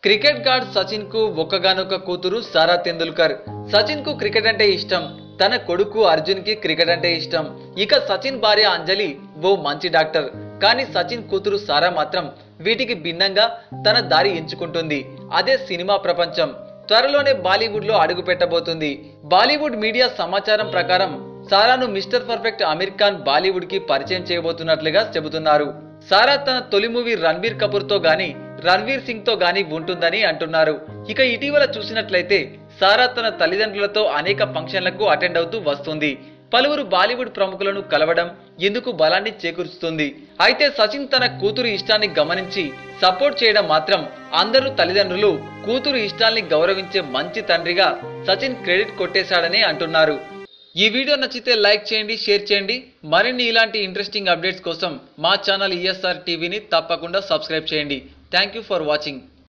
cricket God Sachin కు ఒక్కగానొక్క కూతురు సారా తెందుల్కర్ సచిన్ కు క్రికెట్ అంటే ఇష్టం తన కొడుకు అర్జున్ కి క్రికెట్ అంటే ఇష్టం ఇక సచిన్ భార్య అంజలి ఓ మంచి డాక్టర్ కానీ సచిన్ కూతురు సారా మాత్రం వీటికి భిన్నంగా తన దారి ఎంచుకుంటుంది అదే సినిమా ప్రపంచం త్వరలోనే బాలీవుడ్ లో అడుగు పెట్టబోతుంది బాలీవుడ్ మీడియా సమాచారం ప్రకారం సారాను mister perfect Aamir Khan Bollywood కి పరిచయం చేయబోతున్నట్లుగా చెబుతున్నారు సారా తన తొలి మూవీ రణబీర్ కపూర్ తో గాని రణ్వీర్ సింగ్ తో గాని ఉంటుందని అంటున్నారు ఇక ఇటీవల చూసినట్లయితే సారా తన తల్లిదండ్రులతో అనేక ఫంక్షన్లకు అటెండ్ అవుతూ వస్తుంది పలువురు బాలీవుడ్ ప్రముఖులను కలవడం ఎందుకు బలాన్ని చేకూరుస్తుంది అయితే సచిన్ తన కూతురు ఇష్టాన్ని గమనించి సపోర్ట్ చేయడం మాత్రం అందరూ తల్లిదండ్రులు కూతురు ఇష్టాల్ని గౌరవించే మంచి తండ్రిగా సచిన్ క్రెడిట్ కొట్టేశాడని అంటున్నారు ఈ వీడియో నచ్చితే లైక్ చేయండి షేర్ చేయండి మరిన్ని ఇలాంటి ఇంట్రెస్టింగ్ అప్డేట్స్ కోసం మా ఛానల్ ఈఎస్ఆర్ టీవీని తప్పకుండా సబ్స్క్రైబ్ చేయండి థ్యాంక్ యూ ఫర్ వాచింగ్